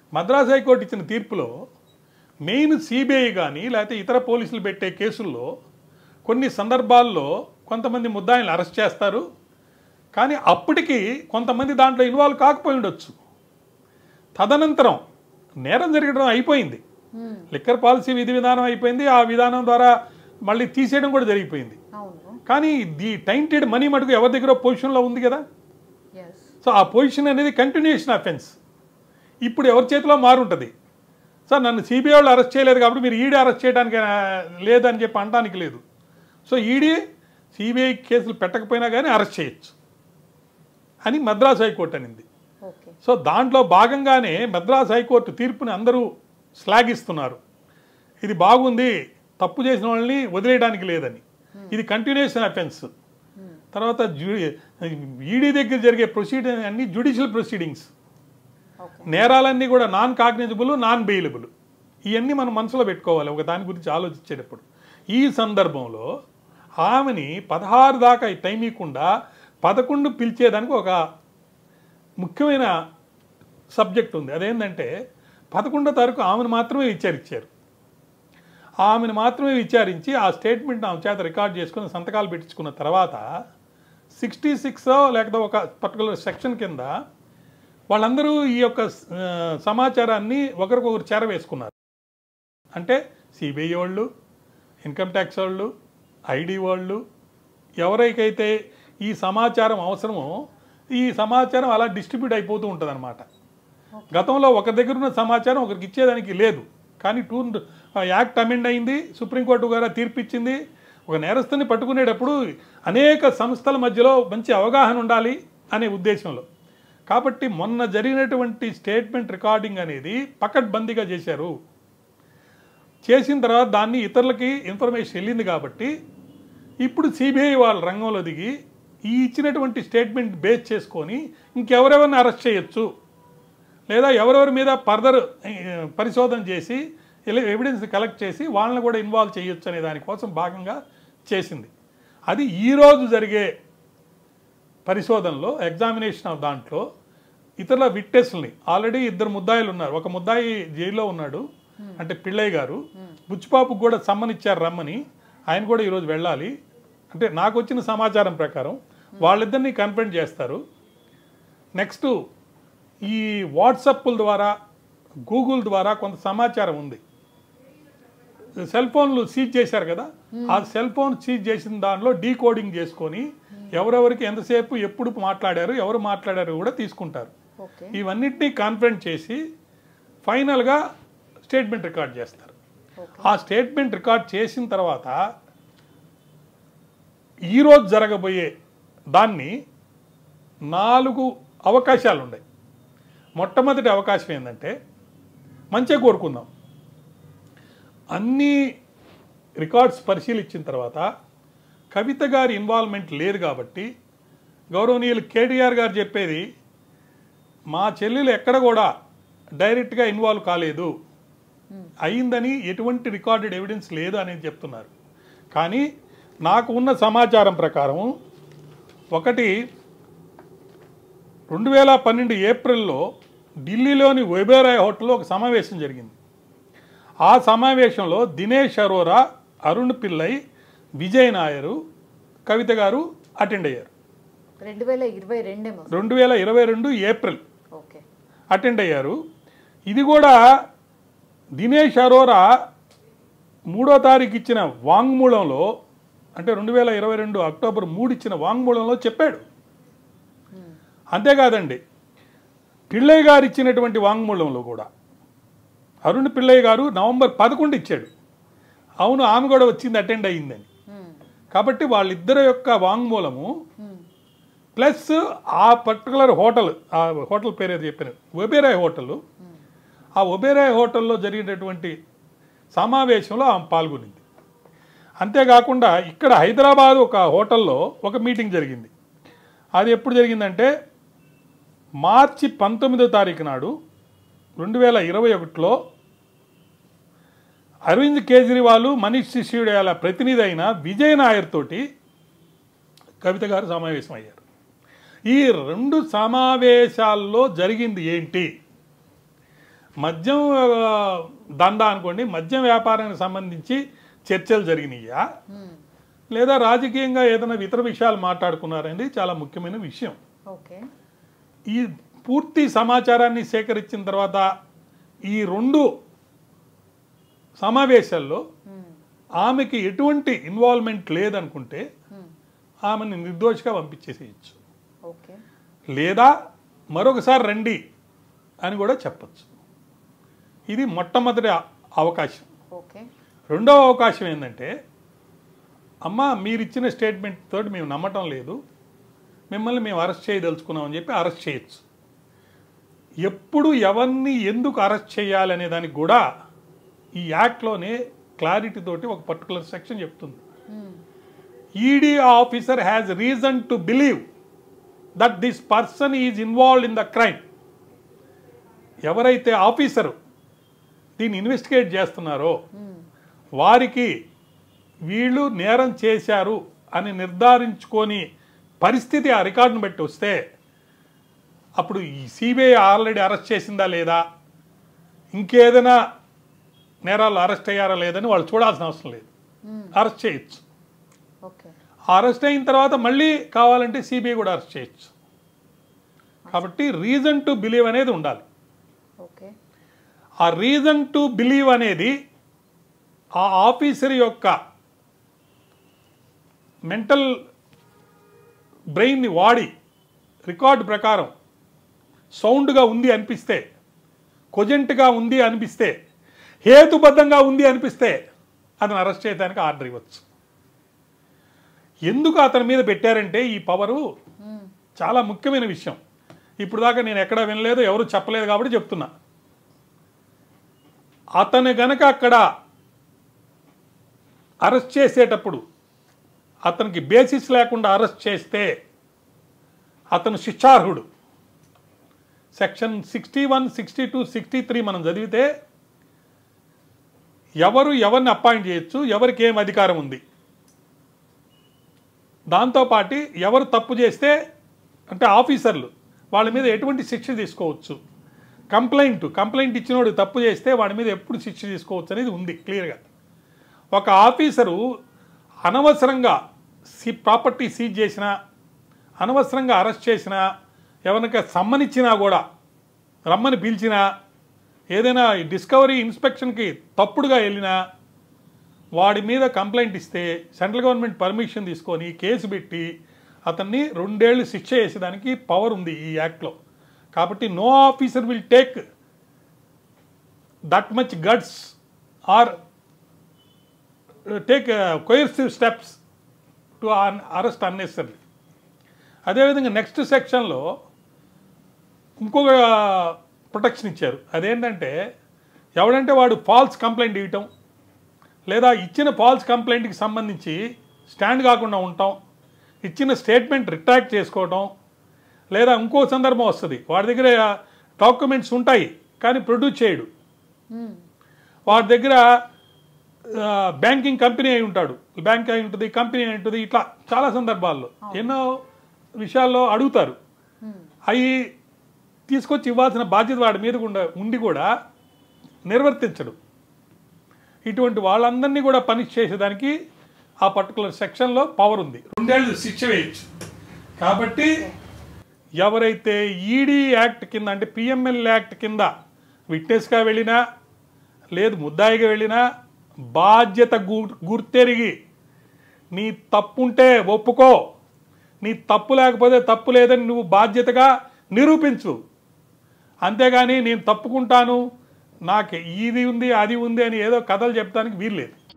Madras high court ఇచ్చిన తీర్పులో main CBI కానీ లేకపోతే ఇతర పోలీసులు పెట్టే కేసుల్లో కొన్ని సందర్భాల్లో కొంతమంది ముద్దాయిలను అరెస్ట్ చేస్తారు కానీ అప్పటికి కొంతమంది దాంట్లో ఇన్వాల్వ్ కాకపోయి ఉండొచ్చు తదనంతరం నేరం జరగడం అయిపోయింది లిక్కర్ పాలసీ విధి విధానం అయిపోయింది ఆ విధానం ద్వారా మళ్ళీ తీసేయడం కూడా జరిగిపోయింది అవును కానీ ది టైంటెడ్ మనీ మటుకు ఎవరి దగ్గర పొజిషన్లో ఉంది కదా ఎస్ సో ఆ పొజిషన్ అనేది కంటిన్యూషన్ అఫెన్స్ ఇప్పుడు ఎవరి చేతిలో మారుంటుంది సార్ నన్ను సిబిఐ వాళ్ళు అరెస్ట్ చేయలేదు కాబట్టి మీరు ఈడీ అరెస్ట్ చేయడానికి ఆ, లేదని చెప్పి అనడానికి లేదు సో ఈడీ సిబిఐ కేసులు పెట్టకపోయినా కానీ అరెస్ట్ చేయొచ్చు అని మద్రాస్ హైకోర్టు అనింది ఓకే సో దాంట్లో భాగంగానే మద్రాస్ హైకోర్టు తీర్పుని అందరూ శ్లాఘిస్తున్నారు ఇది బాగుంది తప్పు చేసిన వాళ్ళని వదిలేయడానికి లేదని ఇది కంటిన్యూషన్ అఫెన్స్ తర్వాత ఈడీ దగ్గర జరిగే ప్రొసీడింగ్ అన్ని జ్యుడిషియల్ ప్రొసీడింగ్స్ ఓకే నేరాలన్నీ కూడా నాన్ కాగ్నిజబుల్ నాన్ బెయిలబుల్ ఇవన్నీ మనం మనసులో పెట్టుకోవాలి ఒక దాని గురించి ఆలోచించేటప్పుడు ఈ సందర్భంలో ఆమెని పదహారు దాకా ఈ టైం ఇవ్వకుండా పదకొండు పిలిచేదానికి ఒక ముఖ్యమైన సబ్జెక్ట్ ఉంది అదేంటంటే పదకొండో తారీఖు ఆమెను మాత్రమే విచారించారు ఆమెను మాత్రమే విచారించి ఆ స్టేట్మెంట్ ఆమె చేత రికార్డ్ చేసుకుని సంతకాలు పెట్టించుకున్న తర్వాత సిక్స్టీ సిక్స్ లేకపోతే ఒక పర్టికులర్ సెక్షన్ కింద వాళ్ళందరూ ఈ యొక్క ఆ, సమాచారాన్ని ఒకరికొకరు చేరవేసుకున్నారు అంటే సిబిఐ వాళ్ళు ఇన్కమ్ ట్యాక్స్ వాళ్ళు ఐడి వాళ్ళు ఎవరికైతే ఈ సమాచారం అవసరమో ఈ సమాచారం అలా డిస్ట్రిబ్యూట్ అయిపోతూ ఉంటుంది గతంలో ఒకరి దగ్గర ఉన్న సమాచారం ఒకరికి ఇచ్చేదానికి లేదు కానీ టూ యాక్ట్ అమెండ్ అయింది సుప్రీంకోర్టు గారు తీర్పు ఇచ్చింది ఒక నేరస్తుని పట్టుకునేటప్పుడు అనేక సంస్థల మధ్యలో మంచి అవగాహన ఉండాలి అనే ఉద్దేశంలో కాబట్టి మొన్న జరిగినటువంటి స్టేట్మెంట్ రికార్డింగ్ అనేది పకడ్బందీగా చేశారు చేసిన తర్వాత దాన్ని ఇతరులకి ఇన్ఫర్మేషన్ వెళ్ళింది కాబట్టి ఇప్పుడు సిబిఐ వాళ్ళ రంగంలో దిగి ఈ ఇచ్చినటువంటి స్టేట్మెంట్ బేస్ చేసుకొని ఇంకెవరెవరిని అరెస్ట్ చేయొచ్చు లేదా ఎవరెవరి మీద ఫర్దర్ పరిశోధన చేసి ఎవిడెన్స్ కలెక్ట్ చేసి వాళ్ళని కూడా ఇన్వాల్వ్ చేయొచ్చు అనే దానికోసం భాగంగా చేసింది అది ఈరోజు జరిగే పరిశోధనలో ఎగ్జామినేషన్ ఆఫ్ దాంట్లో ఇతరుల విట్నెస్ని ఆల్రెడీ ఇద్దరు ముద్దాయిలు ఉన్నారు ఒక ముద్దాయి జైల్లో ఉన్నాడు అంటే పిళ్ళయ్య గారు బుచ్చిపాపుకు కూడా సమ్మనిచ్చారు రమ్మని ఆయన కూడా ఈరోజు వెళ్ళాలి అంటే నాకు వచ్చిన సమాచారం ప్రకారం వాళ్ళిద్దరిని కన్ఫరెంట్ చేస్తారు నెక్స్ట్ ఈ వాట్సప్ల ద్వారా గూగుల్ ద్వారా కొంత సమాచారం ఉంది సెల్ ఫోన్లు సీజ్ చేశారు కదా ఆ సెల్ ఫోన్ సీజ్ చేసిన దానిలో డీకోడింగ్ చేసుకొని ఎవరెవరికి ఎంతసేపు ఎప్పుడు మాట్లాడారు ఎవరు మాట్లాడారు కూడా తీసుకుంటారు ఓకే ఇవన్నిటినీ కాన్ఫరెంట్ చేసి ఫైనల్గా స్టేట్మెంట్ రికార్డ్ చేస్తారు ఓకే ఆ స్టేట్మెంట్ రికార్డ్ చేసిన తర్వాత ఈరోజు జరగబోయే దాన్ని నాలుగు అవకాశాలు ఉన్నాయి మొట్టమొదటి అవకాశం ఏంటంటే మంచిగా కోరుకుందాం అన్ని రికార్డ్స్ పరిశీలించిన తర్వాత కవిత గారి ఇన్వాల్వ్మెంట్ లేదు కాబట్టి గౌరవనీయులు కేటీఆర్ గారు చెప్పేది మా చెల్లెలు ఎక్కడ కూడా డైరెక్ట్గా ఇన్వాల్వ్ కాలేదు అయిందని ఎటువంటి రికార్డెడ్ ఎవిడెన్స్ లేదు అనేది చెప్తున్నారు కానీ నాకు ఉన్న సమాచారం ప్రకారం ఒకటి రెండు వేల పన్నెండు ఏప్రిల్లో ఢిల్లీలోని ఒబేరాయ్ హోటల్లో ఒక సమావేశం జరిగింది ఆ సమావేశంలో దినేష్ అరోరా అరుణ్ పిల్లై విజయ్ నాయరు కవిత గారు అటెండ్ అయ్యారు రెండు వేల ఇరవై రెండేమో రెండు వేల ఇరవై రెండు ఏప్రిల్ ఓకే అటెండ్ అయ్యారు ఇది కూడా దినేష్ అరోరా మూడో తారీఖు ఇచ్చిన వాంగ్మూలంలో అంటే రెండు వేల ఇరవై రెండు అక్టోబర్ మూడు ఇచ్చిన వాంగ్మూలంలో చెప్పాడు అంతేకాదండి పిళ్ళయ్య గారు ఇచ్చినటువంటి వాంగ్మూలంలో కూడా అరుణ్ పిళ్ళయ్య గారు నవంబర్ పదకొండు ఇచ్చాడు అవును ఆమె కూడా వచ్చింది అటెండ్ అయ్యిందని కాబట్టి వాళ్ళిద్దరి యొక్క వాంగ్మూలము ప్లస్ ఆ పర్టికులర్ హోటల్ ఆ హోటల్ పేరు ఏదో చెప్పాను ఒబేరాయ్ హోటల్ ఆ ఒబేరాయ్ హోటల్లో జరిగినటువంటి సమావేశంలో ఆమె పాల్గొనింది అంతేకాకుండా ఇక్కడ హైదరాబాద్ ఒక హోటల్లో ఒక మీటింగ్ జరిగింది అది ఎప్పుడు జరిగిందంటే మార్చి పంతొమ్మిదో తారీఖు నాడు రెండు వేల ఇరవై ఒకటిలో అరవింద్ కేజ్రీవాల్ మనీష్ సిసోడియాల ప్రతినిధి అయిన విజయ్ నాయర్ తోటి కవిత గారు సమావేశం అయ్యారు ఈ రెండు సమావేశాల్లో జరిగింది ఏంటి మద్యం ఆ, దందా అనుకోండి మద్యం వ్యాపారానికి సంబంధించి చర్చలు జరిగినాయా మ్మ్. లేదా రాజకీయంగా ఏదైనా ఇతర విషయాలు మాట్లాడుకున్నారనేది చాలా ముఖ్యమైన విషయం ఓకే ఈ పూర్తి సమాచారాన్ని సేకరించిన తర్వాత ఈ రెండు సమావేశాల్లో మ్మ్. ఆమెకి ఎటువంటి ఇన్వాల్వ్మెంట్ లేదనుకుంటే మ్మ్. ఆమెను నిర్దోషిగా పంపించేసేయచ్చు ఓకే లేదా మరొకసారి రండి అని కూడా చెప్పచ్చు ఇది మొట్టమొదటి అ- అవకాశం ఓకే రెండవ అవకాశం ఏంటంటే అమ్మ మీరు ఇచ్చిన స్టేట్మెంట్ తోటి మేము నమ్మటం లేదు మిమ్మల్ని మేము అరెస్ట్ చేయదలుచుకున్నామని చెప్పి అరెస్ట్ చేయొచ్చు ఎప్పుడు ఎవరిని ఎందుకు అరెస్ట్ చేయాలనే దానికి కూడా ఈ యాక్ట్లోనే క్లారిటీ తోటి ఒక పర్టికులర్ సెక్షన్ చెప్తుంది మ్మ్. ED officer has reason to believe that this person is involved in the crime ఎవరైతే ఆఫీసరు దీన్ని ఇన్వెస్టిగేట్ చేస్తున్నారో మ్మ్. వారికి వీళ్ళు నేరం చేశారు అని నిర్ధారించుకొని పరిస్థితి ఆ రికార్డును బట్టి వస్తే అప్పుడు ఈ సిబిఐ ఆల్రెడీ అరెస్ట్ చేసిందా లేదా ఇంకేదైనా నేరాలు అరెస్ట్ అయ్యారా లేదని వాళ్ళు చూడాల్సిన అవసరం లేదు మ్మ్. అరెస్ట్ చేయొచ్చు ఓకే అరెస్ట్ అయిన తర్వాత మళ్ళీ కావాలంటే సిబిఐ కూడా అరెస్ట్ చేయొచ్చు కాబట్టి రీజన్ టు బిలీవ్ అనేది ఉండాలి ఓకే ఆ రీజన్ టు బిలీవ్ అనేది ఆ ఆఫీసర్ యొక్క మెంటల్ బ్రెయిన్ని వాడి రికార్డు ప్రకారం సౌండ్గా ఉంది అనిపిస్తే కొజెంట్గా ఉంది అనిపిస్తే హేతుబద్ధంగా ఉంది అనిపిస్తే అతను అరెస్ట్ చేయడానికి ఆర్డర్ ఇవ్వచ్చు ఎందుకు అతని మీద పెట్టారంటే ఈ పవరు మ్మ్. చాలా ముఖ్యమైన విషయం ఇప్పుడు దాకా నేను ఎక్కడ వినలేదు ఎవరు చెప్పలేదు కాబట్టి చెప్తున్నా అతను గనక అక్కడ అరెస్ట్ చేసేటప్పుడు అతనికి బేసిస్ లేకుండా అరెస్ట్ చేస్తే అతను శిక్షార్హుడు section sixty one sixty two sixty three మనం చదివితే ఎవరు ఎవరిని అపాయింట్ చేయొచ్చు ఎవరికి ఏం అధికారం ఉంది దాంతోపాటు ఎవరు తప్పు చేస్తే అంటే ఆఫీసర్లు వాళ్ళ మీద ఎటువంటి శిక్ష తీసుకోవచ్చు కంప్లైంట్ కంప్లైంట్ ఇచ్చినోడు తప్పు చేస్తే వాడి మీద ఎప్పుడు శిక్ష తీసుకోవచ్చు అనేది ఉంది క్లియర్గా ఒక ఆఫీసరు అనవసరంగా సి ప్రాపర్టీ సీజ్ చేసినా అనవసరంగా అరెస్ట్ చేసినా ఎవరిక సమ్మనిచ్చినా కూడా రమ్మని పిలిచినా ఏదైనా డిస్కవరీ ఇన్స్పెక్షన్కి తప్పుడుగా వెళ్ళినా వాడి మీద కంప్లైంట్ ఇస్తే సెంట్రల్ గవర్నమెంట్ పర్మిషన్ తీసుకొని కేసు పెట్టి అతన్ని రెండేళ్లు శిక్ష చేసేదానికి పవర్ ఉంది ఈ యాక్ట్లో కాబట్టి no officer will take that much guts or take coercive steps to arrest unnecessary అదేవిధంగా నెక్స్ట్ సెక్షన్లో ఇంకొక ప్రొటెక్షన్ ఇచ్చారు అదేంటంటే ఎవడంటే వాడు ఫాల్స్ కంప్లైంట్ ఇవ్వటం లేదా ఇచ్చిన ఫాల్స్ కంప్లైంట్కి సంబంధించి స్టాండ్ కాకుండా ఉండటం ఇచ్చిన స్టేట్మెంట్ రిట్రాక్ట్ చేసుకోవటం లేదా ఇంకో సందర్భం వస్తుంది వాడి దగ్గర డాక్యుమెంట్స్ ఉంటాయి కానీ ప్రొడ్యూస్ చేయడు మ్మ్. వాడి దగ్గర ఆ, బ్యాంకింగ్ కంపెనీ అయి ఉంటాడు బ్యాంక్ అయి ఉంటుంది కంపెనీ అయి ఉంటుంది ఇట్లా చాలా సందర్భాల్లో ఎన్నో విషయాల్లో అడుగుతారు మ్మ్. అవి తీసుకొచ్చి ఇవ్వాల్సిన బాధ్యత వాడి మీద ఉండ- ఉండి కూడా నిర్వర్తించడు ఇటువంటి వాళ్ళందరినీ కూడా పనిష్ చేసేదానికి ఆ పర్టికులర్ సెక్షన్లో పవర్ ఉంది రెండేళ్ళు శిక్ష వేయచ్చు కాబట్టి ఎవరైతే ఈడీ యాక్ట్ కింద అంటే పిఎంఎల్ యాక్ట్ కింద విట్నెస్గా వెళ్ళినా లేదు ముద్దాయిగా వెళ్ళినా బాధ్యత గు- గుర్తెరిగి నీ తప్పుంటే ఒప్పుకో నీ తప్పు లేకపోతే తప్పు లేదని నువ్వు బాధ్యతగా నిరూపించు అంతేగాని నేను తప్పుకుంటాను నాకు ఇది ఉంది అది ఉంది అని ఏదో కథలు చెప్తానికి వీల్లేదు